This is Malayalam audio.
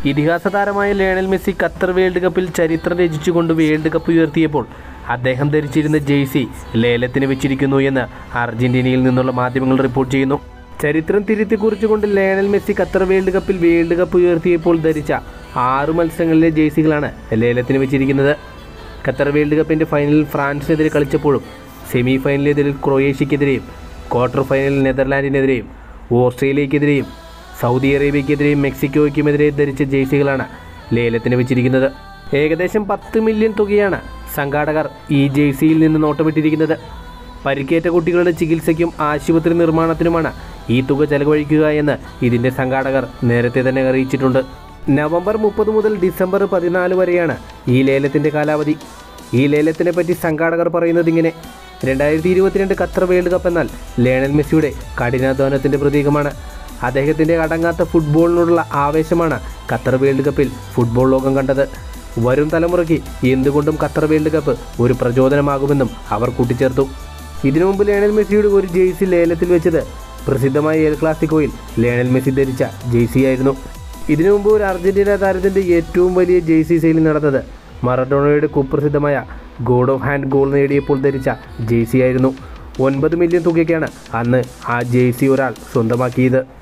ഇതിഹാസ താരമായ ലയണൽ മെസ്സി ഖത്തർ വേൾഡ് കപ്പിൽ ചരിത്രം രചിച്ചുകൊണ്ട് വേൾഡ് കപ്പ് ഉയർത്തിയപ്പോൾ അദ്ദേഹം ധരിച്ചിരുന്ന ജെയ്സി ലേലത്തിന് വെച്ചിരിക്കുന്നു എന്ന് അർജന്റീനയിൽ നിന്നുള്ള മാധ്യമങ്ങൾ റിപ്പോർട്ട് ചെയ്യുന്നു ചരിത്രം തിരുത്തി കുറിച്ചുകൊണ്ട് ലയണൽ മെസ്സി ഖത്തർ വേൾഡ് കപ്പിൽ വേൾഡ് കപ്പ് ഉയർത്തിയപ്പോൾ ധരിച്ച ആറ് മത്സരങ്ങളിലെ ജെയ്സികളാണ് ലേലത്തിന് വെച്ചിരിക്കുന്നത് ഖത്തർ വേൾഡ് കപ്പിൻ്റെ ഫൈനലിൽ ഫ്രാൻസിനെതിരെ കളിച്ചപ്പോഴും സെമി ഫൈനലിനെതിരിൽ ക്രൊയേഷ്യക്കെതിരെയും ക്വാർട്ടർ ഫൈനലിൽ നെതർലാൻഡിനെതിരെയും ഓസ്ട്രേലിയക്കെതിരെയും സൗദി അറേബ്യക്കെതിരെയും മെക്സിക്കോയ്ക്കുമെതിരെ ധരിച്ച ജേഴ്സികളാണ് ലേലത്തിന് വെച്ചിരിക്കുന്നത് ഏകദേശം പത്ത് മില്യൺ തുകയാണ് സംഘാടകർ ഈ ജേഴ്സിയിൽ നിന്ന് നോട്ടമിട്ടിരിക്കുന്നത് പരിക്കേറ്റ കുട്ടികളുടെ ചികിത്സയ്ക്കും ആശുപത്രി നിർമ്മാണത്തിനുമാണ് ഈ തുക ചെലവഴിക്കുക എന്ന് ഇതിൻ്റെ സംഘാടകർ നേരത്തെ തന്നെ അറിയിച്ചിട്ടുണ്ട് നവംബർ മുപ്പത് മുതൽ ഡിസംബർ പതിനാല് വരെയാണ് ഈ ലേലത്തിൻ്റെ കാലാവധി ഈ ലേലത്തിനെ പറ്റി സംഘാടകർ പറയുന്നത് ഇങ്ങനെ രണ്ടായിരത്തി ഇരുപത്തിരണ്ട് ഖത്തർ വേൾഡ് കപ്പ് എന്നാൽ ലയണൽ മെസ്സിയുടെ കഠിനാധ്വാനത്തിൻ്റെ പ്രതീകമാണ് അദ്ദേഹത്തിൻ്റെ അടങ്ങാത്ത ഫുട്ബോളിനോടുള്ള ആവേശമാണ് ഖത്തർ വേൾഡ് കപ്പിൽ ഫുട്ബോൾ ലോകം കണ്ടത് വരും തലമുറയ്ക്ക് എന്തുകൊണ്ടും ഖത്തർ വേൾഡ് കപ്പ് ഒരു പ്രചോദനമാകുമെന്നും അവർ കൂട്ടിച്ചേർത്തു ഇതിനു മുമ്പ് ലയണൽ മെസ്സിയുടെ ഒരു ജേഴ്സി ലേലത്തിൽ വെച്ചത് പ്രസിദ്ധമായ എൽ ക്ലാസിക്കോയിൽ ലയണൽ മെസ്സി ധരിച്ച ജേഴ്സി ആയിരുന്നു ഇതിനു മുമ്പ് ഒരു അർജന്റീന താരത്തിൻ്റെ ഏറ്റവും വലിയ ജേഴ്സി സെയിൽ നടന്നത് മറഡോണയുടെ കുപ്രസിദ്ധമായ ഗോഡ് ഓഫ് ഹാൻഡ് ഗോൾ നേടിയപ്പോൾ ധരിച്ച ജേഴ്സി ആയിരുന്നു ഒൻപത് മില്യൺ തുകയ്ക്കാണ് അന്ന് ആ ജേഴ്സി ഒരാൾ സ്വന്തമാക്കിയത്